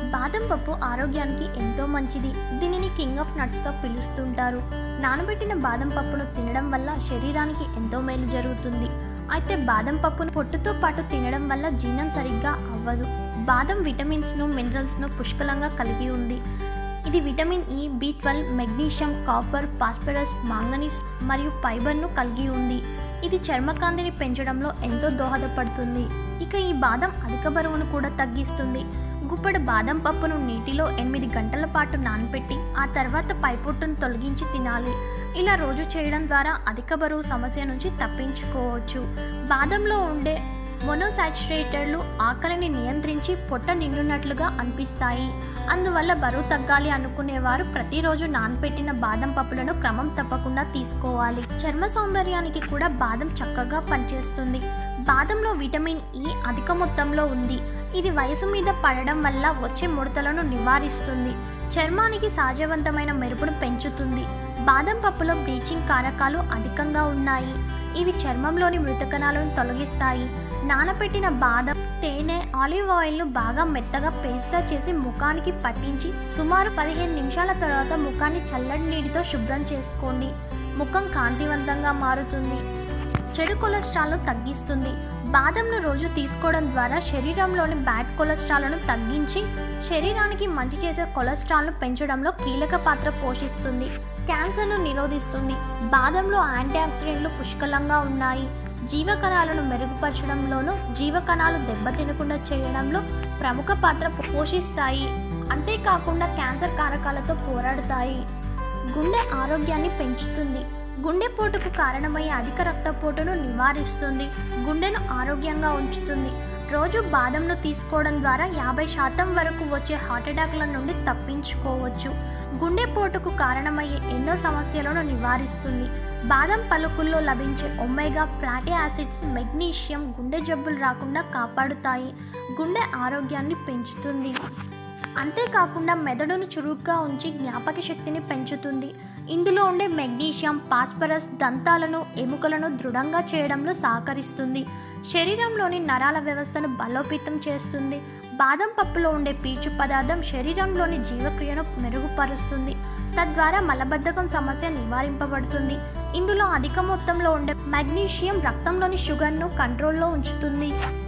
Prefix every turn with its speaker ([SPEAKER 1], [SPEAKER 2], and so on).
[SPEAKER 1] బాదం పప్పు ఆరోగ్యానికి ఎంతో మంచిది దీనిని కింగ్ ఆఫ్ నట్స్గా పిలుస్తుంటారు నానబెట్టిన బాదం పప్పును తినడం వల్ల శరీరానికి ఎంతో మేలు జరుగుతుంది అయితే బాదం పప్పును పొట్టుతో పాటు తినడం వల్ల జీర్ణం సరిగ్గా అవ్వదు బాదం విటమిన్స్ను మినరల్స్ను పుష్కలంగా కలిగి ఉంది ఇది vitamin E B twelve magnesium copper phosphorus manganese మరియు ఫైబర్ను కలిగి ఉంది ఇది చర్మకాంతిని పెంచడంలో ఎంతో దోహదపడుతుంది ఇక ఈ బాదం అధిక బరువును కూడా తగ్గిస్తుంది గుప్పెడు బాదం పప్పును నీటిలో ఎనిమిది గంటల పాటు నానబెట్టి ఆ తర్వాత పైపొట్టును తొలగించి తినాలి ఇలా రోజు చేయడం ద్వారా అధిక బరువు సమస్య నుంచి తప్పించుకోవచ్చు బాదంలో ఉండే మొనోసాచురేటర్లు ఆకలిని నియంత్రించి పొట్ట నిండునట్లుగా అనిపిస్తాయి అందువల్ల బరువు తగ్గాలి అనుకునేవారు ప్రతిరోజు నానబెట్టిన బాదం పప్పులను క్రమం తప్పకుండా తీసుకోవాలి చర్మ సౌందర్యానికి కూడా బాదం చక్కగా పనిచేస్తుంది బాదంలో విటమిన్ ఇ అధిక మొత్తంలో ఉంది ఇది వయసు మీద పడడం వల్ల వచ్చే ముడతలను నివారిస్తుంది చర్మానికి సహజవంతమైన మెరుపును పెంచుతుంది బాదం పప్పులో బ్లీచింగ్ కారకాలు అధికంగా ఉన్నాయి ఇవి చర్మంలోని మృతకణాలను తొలగిస్తాయి నానబెట్టిన బాదం తేనె ఆలివ్ ఆయిల్ను బాగా మెత్తగా పేస్ట్లా చేసి ముఖానికి పట్టించి సుమారు పదిహేను నిమిషాల తర్వాత ముఖాన్ని చల్లటి నీటితో శుభ్రం చేసుకోండి ముఖం కాంతివంతంగా మారుతుంది చెడు కొలెస్ట్రాల్ను తగ్గిస్తుంది బాదంను రోజు తీసుకోవడం ద్వారా శరీరంలోని బ్యాడ్ కొలెస్ట్రాల్ను తగ్గించి శరీరానికి మంచి చేసే కొలెస్ట్రాల్ను పెంచడంలో కీలక పాత్ర పోషిస్తుంది క్యాన్సర్ను నిరోధిస్తుంది బాదంలో యాంటీ ఆక్సిడెంట్లు పుష్కలంగా ఉన్నాయి జీవకణాలను మెరుగుపరచడంలోనూ జీవకణాలు దెబ్బతినకుండా చేయడంలో ప్రముఖ పాత్ర పోషిస్తాయి అంతేకాకుండా క్యాన్సర్ కారకాలతో పోరాడుతాయి గుండె ఆరోగ్యాన్ని పెంచుతుంది గుండెపోటుకు కారణమయ్యే అధిక రక్తపోటును నివారిస్తుంది గుండెను ఆరోగ్యంగా ఉంచుతుంది రోజు బాదంను తీసుకోవడం ద్వారా యాభై శాతం వరకు వచ్చే హార్ట్ అటాక్ల నుండి తప్పించుకోవచ్చు గుండెపోటుకు కారణమయ్యే ఎన్నో సమస్యలను నివారిస్తుంది బాదం పలుకుల్లో లభించే ఒమేగా ఫ్యాటీ యాసిడ్స్ మెగ్నీషియం గుండె జబ్బులు రాకుండా కాపాడుతాయి గుండె ఆరోగ్యాన్ని పెంచుతుంది అంతేకాకుండా మెదడును చురుగ్గా ఉంచి జ్ఞాపక శక్తిని పెంచుతుంది ఇందులో ఉండే మెగ్నీషియం ఫాస్ఫరస్ దంతాలను ఎముకలను దృఢంగా చేయడంలో సహకరిస్తుంది శరీరంలోని నరాల వ్యవస్థను బలోపేతం చేస్తుంది బాదం పప్పులో ఉండే పీచు పదార్థం శరీరంలోని జీవక్రియను మెరుగుపరుస్తుంది తద్వారా మలబద్ధకం సమస్య నివారింపబడుతుంది ఇందులో అధిక మొత్తంలో ఉండే మెగ్నీషియం రక్తంలోని షుగర్ను కంట్రోల్లో ఉంచుతుంది